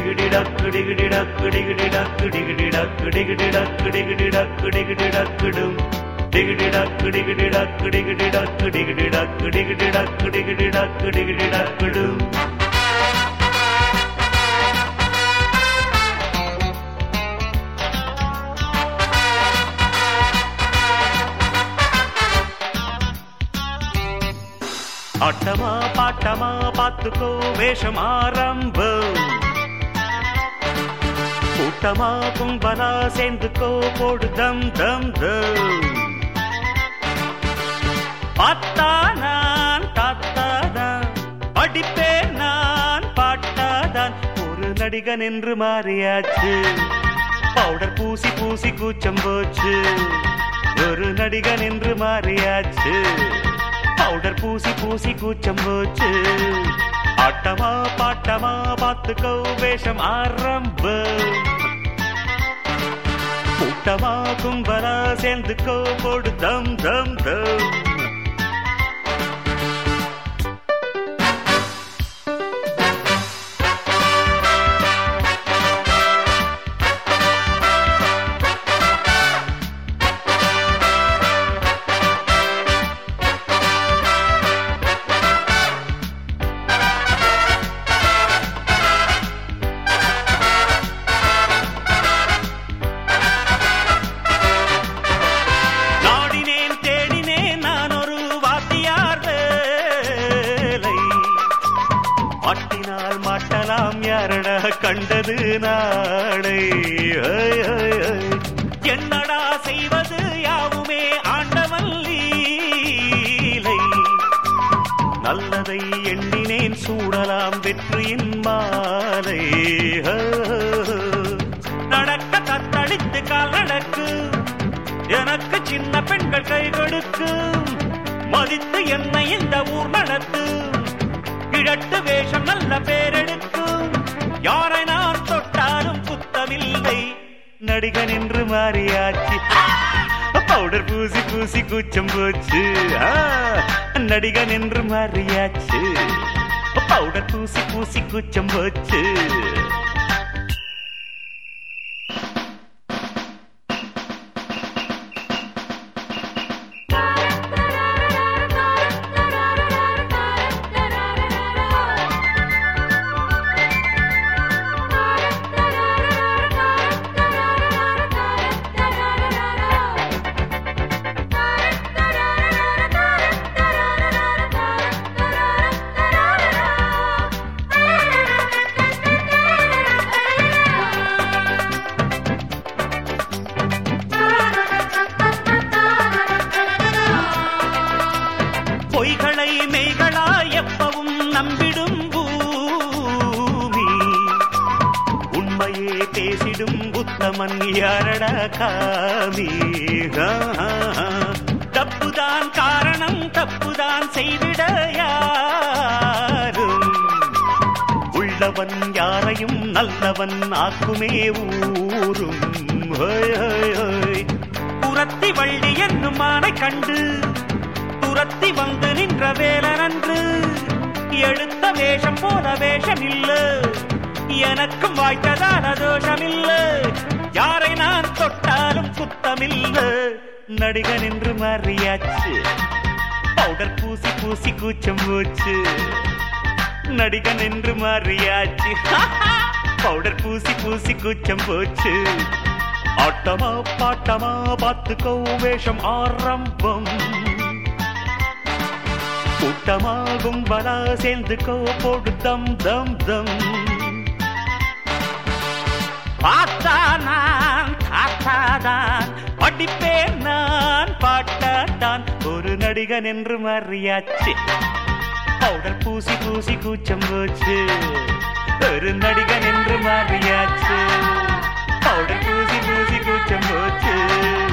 டிகிடி டக்கு டிகிடி டக்கு டிகிடி டக்கு டிகிடி டக்கு டிகிடி டக்கு டிகிடி டக்கு டிகிடி டக்குடும் டிகிடி டக்கு டிகிடி டக்கு டிகிடி டக்கு டிகிடி டக்கு டிகிடி டக்கு டிகிடி டக்கு டிகிடி டக்குடும் ஆட்டமா பாட்டமா பாத்துக்கோ வேஷம் ஆரம்பம் கூட்டமா கும்பலா சேர்ந்துக்கோ போடு தம் தம் தம் பார்த்தா நான் தாத்தாதான் படிப்பேன் நான் பாட்டாதான் ஒரு நடிகன் என்று மாறியாச்சு பவுடர் பூசி பூசி கூச்சம் போச்சு ஒரு நடிகன் என்று மாறியாச்சு பவுடர் பூசி பூசி கூச்சம் போச்சு ஆட்டமா பாட்டமா பார்த்துக்கோ வேஷம் ஆரம்பம் கூட்டமா கும்பலா சேர்ந்துக்கோ போடு தம் தம் தம் நாடினேன் தேடினேன் நான் ஒரு வாத்தியார் வேலை மாட்டினால் மாட்டலாம் யாரடா கண்டது நாளை ஐ, ஐ, ஐ. என்னடா செய்வது யாவுமே ஆண்டவன் லீலை நல்லதை எண்ணினேன் சூடலாம் வெற்றியின் மாலை ஆ. நடக்க தத்தளித்து கால் நடக்கு எனக்கு சின்ன பெண்கள் கை கொடுக்கும் மதித்து என்னை இந்த ஊர் நடத்து கிழட்டு வேஷம் நல்ல பேரெடுக்கும் யாரை நான் தொட்டாலும் குத்தமில்லை நடிகன் என்று மாறியாச்சு பவுடர் பூசி பூசி கூச்சம் போச்சு ஆ, நடிகன் என்று மாறியாச்சு பவுடர் பூசி பூசி கூச்சம் போச்சு பொய்களை மெய்களா எப்பவும் நம்பிடும் பூமி உண்மையே பேசிடும் உத்தமன் யாரடா காமி ஆ, ஆ, ஆ. தப்புதான் காரணம் தப்புதான் செய்திட யாரும் உள்ளவன் யாரையும் நல்லவன் ஆக்குமே ஊரும் ஹோய், ஹோய், ஹோய். புறத்தி வள்ளி என்னும் மானை கண்டு துரத்தி வந்து நின்ற வேலனன்று எடுத்த வேஷம் போல வேஷம் இல்ல எனக்கும் வாய்த்ததான தோஷம் இல்ல யாரை நான் தொட்டாலும் குத்தமில்ல நடிகன் என்று மாறியாச்சு பவுடர் பூசி பூசி கூச்சம் போச்சு நடிகன் என்று மாறியாச்சு பவுடர் பூசி பூசி கூச்சம் போச்சு ஆட்டமா பாட்டமா பார்த்துக்கோ வேஷம் ஆரம்பம் கூட்டமாகும் பலா சேர்ந்துக்கோ போடு தம் தம் தம் பார்த்தா நான் தாத்தாதான் படிப்பேன் நான் பாட்டாதான் ஒரு நடிகன் என்று மாறியாச்சு பவுடர் பூசி பூசி கூச்சம் போச்சு ஒரு நடிகன் என்று மாறியாச்சு பவுடர் பூசி பூசி கூச்சம் போச்சு